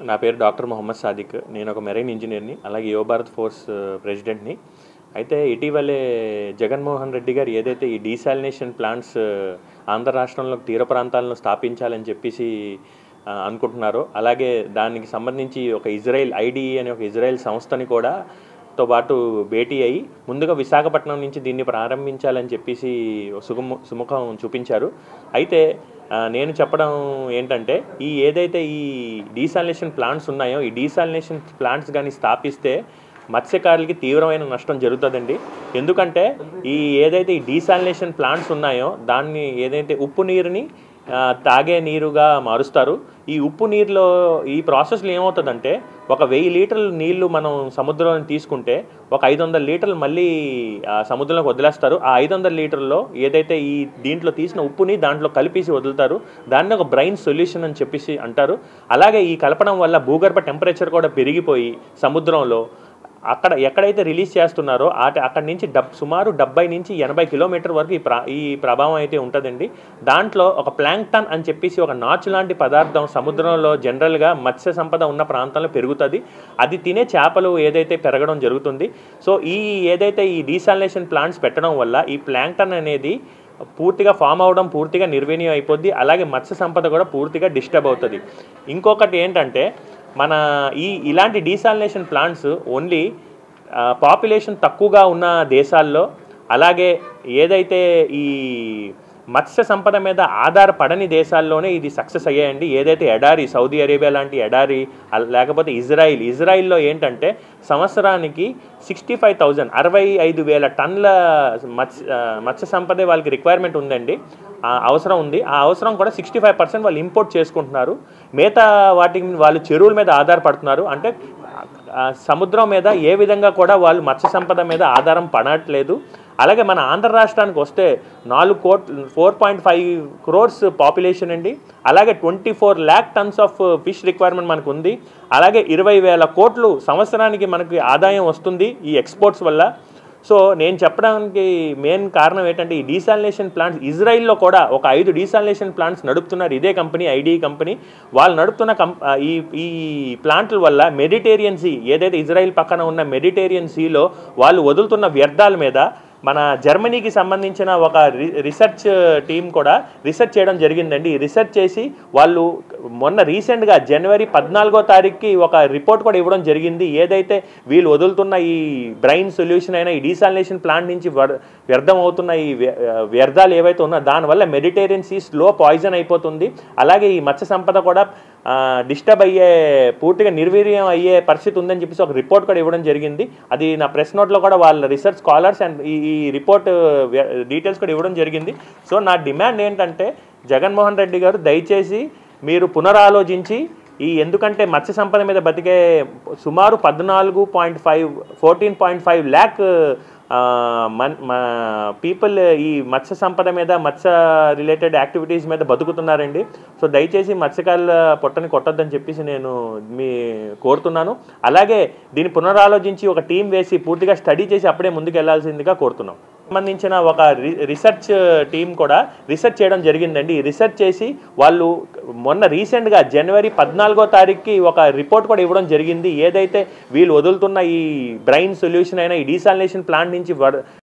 నా పేరు డాక్టర్ మొహమ్మద్ సాదిక్ నేను ఒక మెరైన్ ఇంజనీర్ని అలాగే యువ భారత్ ఫోర్స్ ప్రెసిడెంట్ని అయితే ఇటీవలే జగన్మోహన్ రెడ్డి గారు ఏదైతే ఈ డీసాలినేషన్ ప్లాంట్స్ ఆంధ్ర రాష్ట్రంలో తీర ప్రాంతాలను స్థాపించాలని చెప్పేసి ఆ, అనుకుంటున్నారో అలాగే దానికి సంబంధించి ఒక ఇజ్రాయెల్ ఐడిఈ అనే ఒక ఇజ్రాయెల్ సంస్థని కూడా తో పాటు భేటీ అయ్యి ముందుగా విశాఖపట్నం నుంచి దీన్ని ప్రారంభించాలని చెప్పేసి సుగము సుముఖం చూపించారు అయితే ఆ, నేను చెప్పడం ఏంటంటే ఈ ఏదైతే ఈ డీసాలినేషన్ ప్లాంట్స్ ఉన్నాయో ఈ డీసాలినేషన్ ప్లాంట్స్ కానీ స్థాపిస్తే మత్స్యకారులకి తీవ్రమైన నష్టం జరుగుతుందండి ఎందుకంటే ఈ ఏదైతే ఈ డీసాలినేషన్ ప్లాంట్స్ ఉన్నాయో దాన్ని ఏదైతే ఉప్పు నీరుని ఆ, తాగే నీరుగా మారుస్తారు ఈ ఉప్పు నీరులో ఈ ప్రాసెస్లో ఏమవుతుందంటే ఒక వెయ్యి లీటర్ల నీళ్లు మనం సముద్రంలో తీసుకుంటే ఒక ఐదు వందల లీటర్లు మళ్ళీ ఆ సముద్రంలోకి వదిలేస్తారు ఆ ఐదు వందల లీటర్లో ఏదైతే ఈ దీంట్లో తీసిన ఉప్పుని దాంట్లో కలిపేసి వదులుతారు దాన్ని ఒక బ్రైన్ సొల్యూషన్ అని చెప్పేసి అంటారు అలాగే ఈ కలపడం వల్ల భూగర్భ టెంపరేచర్ కూడా పెరిగిపోయి సముద్రంలో అక్కడ ఎక్కడైతే రిలీజ్ చేస్తున్నారో ఆట అక్కడి నుంచి డబ్ సుమారు డెబ్బై నుంచి ఎనభై కిలోమీటర్ వరకు ఈ ప్రా ఈ ప్రభావం అయితే ఉంటుందండి దాంట్లో ఒక ప్లాంక్టన్ అని చెప్పేసి ఒక నాచు లాంటి పదార్థం సముద్రంలో జనరల్గా మత్స్య సంపద ఉన్న ప్రాంతంలో పెరుగుతుంది అది తినే చేపలు ఏదైతే పెరగడం జరుగుతుంది సో ఈ ఏదైతే ఈ డీసాలినేషన్ ప్లాంట్స్ పెట్టడం వల్ల ఈ ప్లాంక్టన్ అనేది పూర్తిగా ఫామ్ అవడం పూర్తిగా నిర్వీర్యం అయిపోద్ది అలాగే మత్స్య సంపద కూడా పూర్తిగా డిస్టర్బ్ అవుతుంది ఇంకొకటి ఏంటంటే మన ఈ ఇలాంటి డీసాలినేషన్ ప్లాంట్స్ ఓన్లీ పాపులేషన్ తక్కువగా ఉన్న దేశాల్లో అలాగే ఏదైతే ఈ మత్స్య సంపద మీద ఆధారపడని దేశాల్లోనే ఇది సక్సెస్ అయ్యాయండి ఏదైతే ఎడారి సౌదీ అరేబియా లాంటి ఎడారి అల్- లేకపోతే ఇజ్రాయిల్ ఇజ్రాయిల్లో ఏంటంటే సంవత్సరానికి సిక్స్టీ ఫైవ్ థౌజండ్ అరవై ఐదు వేల టన్నుల మత్స్య ఆ, మత్స్య సంపద వాళ్ళకి రిక్వైర్మెంట్ ఉందండి ఆ అవసరం ఉంది ఆ అవసరం కూడా సిక్స్టీ ఫైవ్ పర్సెంట్ వాళ్ళు ఇంపోర్ట్ చేసుకుంటున్నారు మిగతా వాటికి వాళ్ళు చెరువుల మీద ఆధారపడుతున్నారు అంటే ఆ, సముద్రం మీద ఏ విధంగా కూడా వాళ్ళు మత్స్య సంపద మీద ఆధారం పడట్లేదు అలాగే మన ఆంధ్ర రాష్ట్రానికి వస్తే నాలుగు కోట్ four point five crores population అండి అలాగే twenty four lakh tons of fish requirement మనకు ఉంది అలాగే ఇరవై వేల కోట్లు సంవత్సరానికి మనకి ఆదాయం వస్తుంది ఈ ఎక్స్పోర్ట్స్ వల్ల సో నేను చెప్పడానికి మెయిన్ కారణం ఏంటంటే ఈ డీసాలినేషన్ ప్లాంట్స్ ఇజ్రాయిల్లో కూడా ఒక ఐదు డీసాలినేషన్ ప్లాంట్స్ నడుపుతున్నారు ఇదే కంపెనీ ఐడి కంపెనీ వాళ్ళు నడుపుతున్న కం ఆ, ఈ ఈ ప్లాంట్ల వల్ల మెడిటేరియన్ సీ ఏదైతే ఇజ్రాయిల్ పక్కన ఉన్న మెడిటేరియన్ సీలో వాళ్ళు వదులుతున్న వ్యర్థాల మీద మన జర్మనీకి సంబంధించిన ఒక రి- రీసెర్చ్ టీం కూడా రీసెర్చ్ చేయడం జరిగిందండి ఈ రీసెర్చ్ చేసి వాళ్ళు మొన్న రీసెంట్గా జనవరి పద్నాలుగో తారీఖుకి ఒక రిపోర్ట్ కూడా ఇవ్వడం జరిగింది ఏదైతే వీళ్ళు వదులుతున్న ఈ బ్రైన్ సొల్యూషన్ అయినా ఈ డీసాలినేషన్ ప్లాంట్ నుంచి వర్- వ్యర్థం అవుతున్న ఈ వ్య- వ్యర్థాలు ఏవైతే ఉన్నా దానివల్ల మెడిటేరియన్ సీ స్లో పాయిజన్ అయిపోతుంది అలాగే ఈ మత్స్య సంపద కూడా డిస్టర్బ్ అయ్యే పూర్తిగా నిర్వీర్యం అయ్యే పరిస్థితి ఉందని చెప్పేసి ఒక రిపోర్ట్ కూడా ఇవ్వడం జరిగింది అది నా ప్రెస్ నోట్లో కూడా వాళ్ళ రీసెర్చ్ స్కాలర్స్ అండ్ ఈ ఈ రిపోర్ట్ డీటెయిల్స్ కూడా ఇవ్వడం జరిగింది సో నా డిమాండ్ ఏంటంటే జగన్మోహన్ రెడ్డి గారు దయచేసి మీరు పునరాలోచించి ఈ ఎందుకంటే మత్స్య సంపద మీద బతికే సుమారు పద్నాలుగు point five fourteen point five lakh man people ఈ మత్స్య సంపద మీద మత్స్య రిలేటెడ్ యాక్టివిటీస్ మీద బతుకుతున్నారండి సో దయచేసి మత్స్యకారుల పొట్టని కొట్టొద్దని చెప్పేసి నేను మీ కోరుతున్నాను అలాగే దీన్ని పునరాలోచించి ఒక టీం వేసి పూర్తిగా స్టడీ చేసి అప్పుడే ముందుకు వెళ్లాల్సిందిగా కోరుతున్నాం సంబంధించిన ఒక రి- రీసెర్చ్ టీం కూడా రీసెర్చ్ చేయడం జరిగిందండి ఈ రీసెర్చ్ చేసి వాళ్ళు మొన్న రీసెంట్గా జనవరి పద్నాలుగో తారీఖుకి ఒక రిపోర్ట్ కూడా ఇవ్వడం జరిగింది ఏదైతే వీళ్ళు వదులుతున్న ఈ బ్రైన్ సొల్యూషన్ అయిన ఈ డీసాలినేషన్ ప్లాంట్ నుంచి వర్-